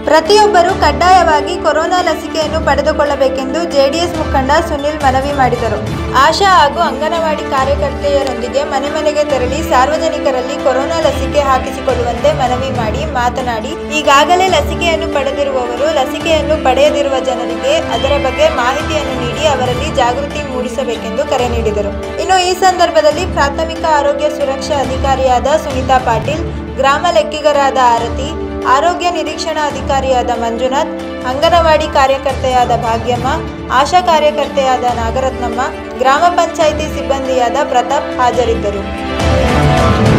ಪ್ರತಿಯೊಬ್ಬರು ಕಡ್ಡಾಯವಾಗಿ ಕೊರೋನಾ ಲಸಿಕೆಯನ್ನು ಪಡೆದುಕೊಳ್ಳಬೇಕೆಂದು ಜೆಡಿಎಸ್ ಮುಖಂಡ ಸುನಿಲ್ ಮನವಿ ಮಾಡಿದರು ಆಶಾ ಹಾಗೂ ಅಂಗನವಾಡಿ ಕಾರ್ಯಕರ್ತೆಯರೊಂದಿಗೆ ಮನೆ ಮನೆಗೆ ತೆರಳಿ ಸಾರ್ವಜನಿಕರಲ್ಲಿ ಕೊರೋನಾ ಲಸಿಕೆ ಹಾಕಿಸಿಕೊಳ್ಳುವಂತೆ ಮನವಿ ಮಾಡಿ ಮಾತನಾಡಿ ಈಗಾಗಲೇ ಲಸಿಕೆಯನ್ನು ಪಡೆದಿರುವವರು ಲಸಿಕೆಯನ್ನು ಪಡೆಯದಿರುವ ಜನರಿಗೆ ಅದರ ಬಗ್ಗೆ ಮಾಹಿತಿಯನ್ನು ನೀಡಿ ಅವರಲ್ಲಿ ಜಾಗೃತಿ ಮೂಡಿಸಬೇಕೆಂದು ಕರೆ ನೀಡಿದರು ಇನ್ನು ಈ ಸಂದರ್ಭದಲ್ಲಿ ಪ್ರಾಥಮಿಕ ಆರೋಗ್ಯ ಸುರಕ್ಷಾ ಅಧಿಕಾರಿಯಾದ ಸುನೀತಾ ಪಾಟೀಲ್ ಗ್ರಾಮ ಲೆಕ್ಕಿಗರಾದ ಆರತಿ ಆರೋಗ್ಯ ನಿರೀಕ್ಷಣಾ ಅಧಿಕಾರಿಯಾದ ಮಂಜುನಾಥ್ ಅಂಗನವಾಡಿ ಕಾರ್ಯಕರ್ತೆಯಾದ ಭಾಗ್ಯಮ್ಮ ಆಶಾ ಕಾರ್ಯಕರ್ತೆಯಾದ ನಾಗರತ್ನಮ್ಮ ಗ್ರಾಮ ಪಂಚಾಯಿತಿ ಸಿಬ್ಬಂದಿಯಾದ ಪ್ರತಾಪ್ ಹಾಜರಿದ್ದರು